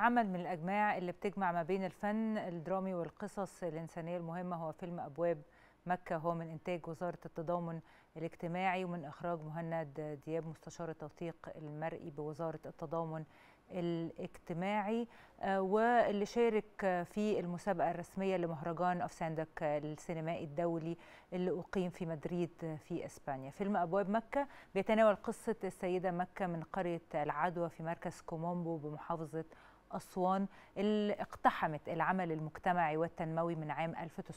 عمل من الأجماع اللي بتجمع ما بين الفن الدرامي والقصص الإنسانية المهمة هو فيلم أبواب مكة هو من إنتاج وزارة التضامن الاجتماعي ومن إخراج مهند دياب مستشار التوثيق المرئي بوزارة التضامن الاجتماعي واللي شارك في المسابقة الرسمية لمهرجان أفساندك السينمائي الدولي اللي أقيم في مدريد في إسبانيا فيلم أبواب مكة بيتناول قصة السيدة مكة من قرية العدوى في مركز كومومبو بمحافظة أسوان اللي اقتحمت العمل المجتمعي والتنموي من عام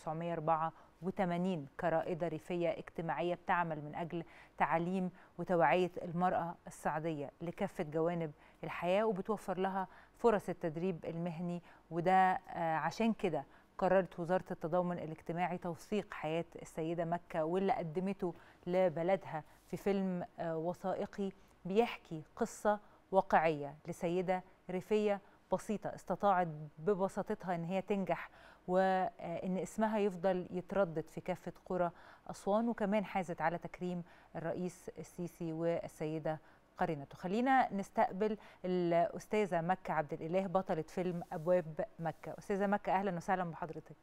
1984 كرائدة ريفية اجتماعية بتعمل من أجل تعليم وتوعية المرأة السعودية لكافة جوانب الحياة وبتوفر لها فرص التدريب المهني وده عشان كده قررت وزارة التضامن الاجتماعي توثيق حياة السيدة مكة واللي قدمته لبلدها في فيلم وثائقي بيحكي قصة واقعية لسيدة ريفية بسيطة استطاعت ببساطتها ان هي تنجح وان اسمها يفضل يتردد في كافة قرى أسوان وكمان حازت على تكريم الرئيس السيسي والسيدة قرينته خلينا نستقبل الأستاذة مكة عبد الإله بطلة فيلم أبواب مكة أستاذة مكة أهلا وسهلا بحضرتك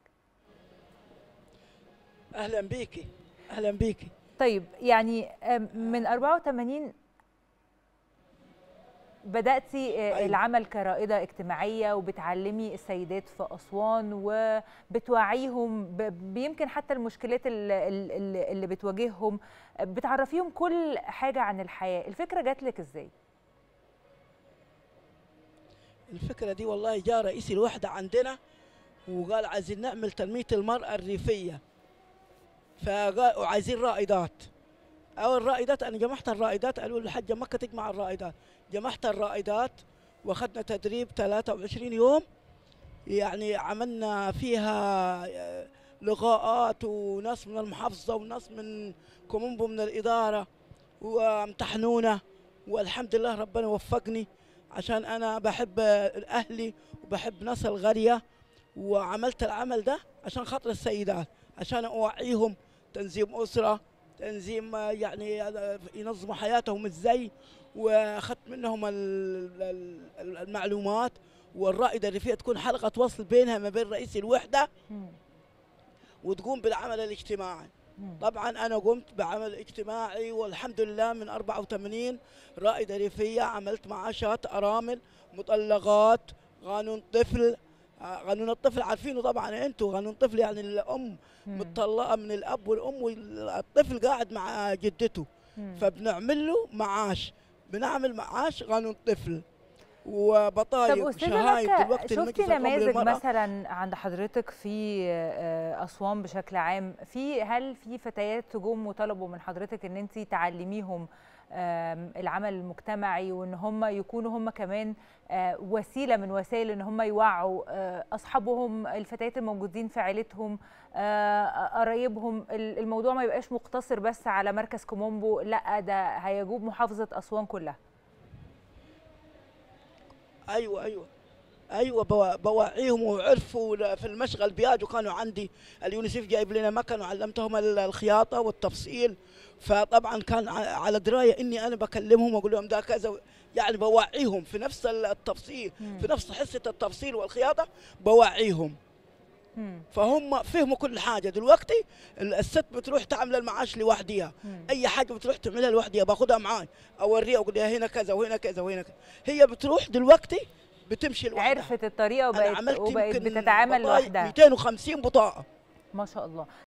أهلا بيكي أهلا بيكي طيب يعني من 84 بدأتي أيوة. العمل كرائدة اجتماعية وبتعلمي السيدات في أسوان وبتوعيهم بيمكن حتى المشكلات اللي, اللي بتواجههم بتعرفيهم كل حاجة عن الحياة الفكرة جات لك ازاي؟ الفكرة دي والله جاء رئيس الوحدة عندنا وقال عايزين نعمل تنمية المرأة الريفية فقال وعايزين رائدات أو الرائدات أنا جمعت الرائدات قالوا لي الحاجة مكة تجمع الرائدات جمعت الرائدات واخذنا تدريب 23 يوم يعني عملنا فيها لقاءات وناس من المحافظة وناس من كومومبو من الإدارة وامتحنونا والحمد لله ربنا وفقني عشان أنا بحب أهلي وبحب ناس القرية وعملت العمل ده عشان خاطر السيدات عشان أوعيهم تنظيم أسرة تنظيم يعني ينظموا حياتهم ازاي واخذت منهم المعلومات والرائده الريفيه تكون حلقه وصل بينها ما بين رئيس الوحده وتقوم بالعمل الاجتماعي طبعا انا قمت بعمل اجتماعي والحمد لله من 84 رائده ريفيه عملت معاشات ارامل مطلقات قانون طفل قانون الطفل عارفينه طبعا انتوا قانون طفل يعني الام متطلقه من الاب والام والطفل قاعد مع جدته مم. فبنعمل له معاش بنعمل معاش قانون طفل وبطايق وشهايد دلوقتي شفتي نماذج مثلا عند حضرتك في اسوان بشكل عام في هل في فتيات جم وطلبوا من حضرتك ان انت تعلميهم العمل المجتمعي وان هم يكونوا هم كمان وسيله من وسائل ان هم يوعوا اصحابهم الفتيات الموجودين في عيلتهم قرايبهم الموضوع ما يبقاش مقتصر بس على مركز كومومبو لا ده هيجوب محافظه اسوان كلها ايوه ايوه ايوه بوعيهم وعرفوا في المشغل بياجوا كانوا عندي اليونيسيف جايب لنا مكن وعلمتهم الخياطه والتفصيل فطبعا كان على درايه اني انا بكلمهم واقول لهم ده كذا يعني بوعيهم في نفس التفصيل مم. في نفس حصه التفصيل والخياطه بوعيهم مم. فهم فهموا كل حاجه دلوقتي الست بتروح تعمل المعاش لوحدها اي حاجه بتروح تعملها لوحدها باخدها معاي اوريها اقول لها هنا كذا وهنا كذا وهنا كذا هي بتروح دلوقتي بتمشي لوحدها عرفت الطريقه وبقت, وبقت بتتعامل لوحدها 250 بطاقه ما شاء الله